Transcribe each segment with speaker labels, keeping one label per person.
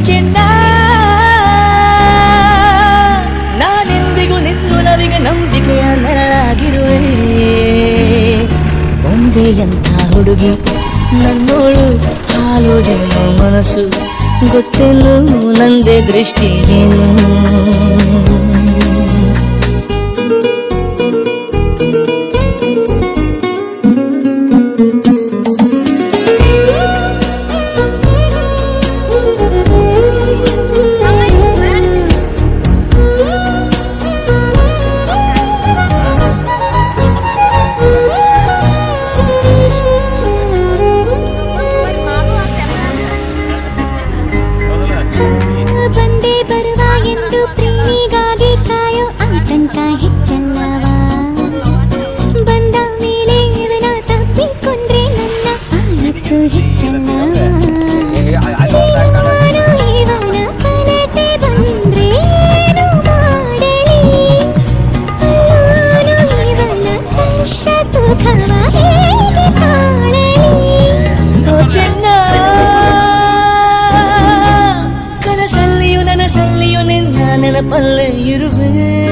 Speaker 1: ಚೆನ್ನ ನಾನೆಂದಿಗೂ ನಿನ್ನೊಲವಿಗೆ ನಂಬಿಕೆಯ ನೆರಳಾಗಿರುವೆ ಬೊಂಬೆಯಂತ ಹುಡುಗಿ ನನ್ನೋಳು ಹಾಲು ಜೇನು ಮನಸ್ಸು ಗೊತ್ತೇನು ನಂದೇ ದೃಷ್ಟಿ ಏನು
Speaker 2: ಬಂದೇ ಬರುವ ಎಂದು ಪ್ರೇಮಿಗಾಗಿ ಕಾಯೋ ಆತಂಕ ಹೆಚ್ಚಲ್ಲವ ಬಂದ ಮೇಲೆ ಇವನ ತಪ್ಪಿಕೊಂಡ್ರೆ ನನ್ನ ಆಯಸ್ಸು ಹೆಚ್ಚಲ್ಲವ ನಾನು ಇವನ ಕನಸೆ ಬಂದ್ರೆ ಏನು ಮಾಡಲಿ ಅಲ್ಲೂನು ಇವನ ಸ್ಪರ್ಶ ಸುಖವ ಹೇಗೆ ಕಾಣಲಿ
Speaker 1: ಓ ಚೆನ್ನ ಕನಸಲ್ಲಿಯೂ ನನಸಲ್ಲಿಯೂ ನಿನ್ನ ನೆನಪಲ್ಲೇ ಇರುವೆ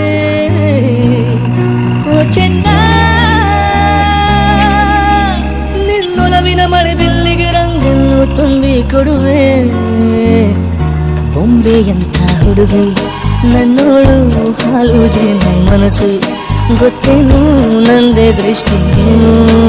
Speaker 1: ಓ ಚೆನ್ನ ನಿನ್ನೊಲವಿನ ಮಳೆ ಬಿಲ್ಲಿಗೆ ರಂಗನ್ನು ತುಂಬಿ ಕೊಡುವೆ ಬೊಂಬೆಯಂತ ಹುಡುಗಿ ನನ್ನೋಳು ಹಾಲು ಜೇನು ಮನಸ್ಸು ಗೊತ್ತೇನು ನಂದೇ ದೃಷ್ಟಿ ಏನು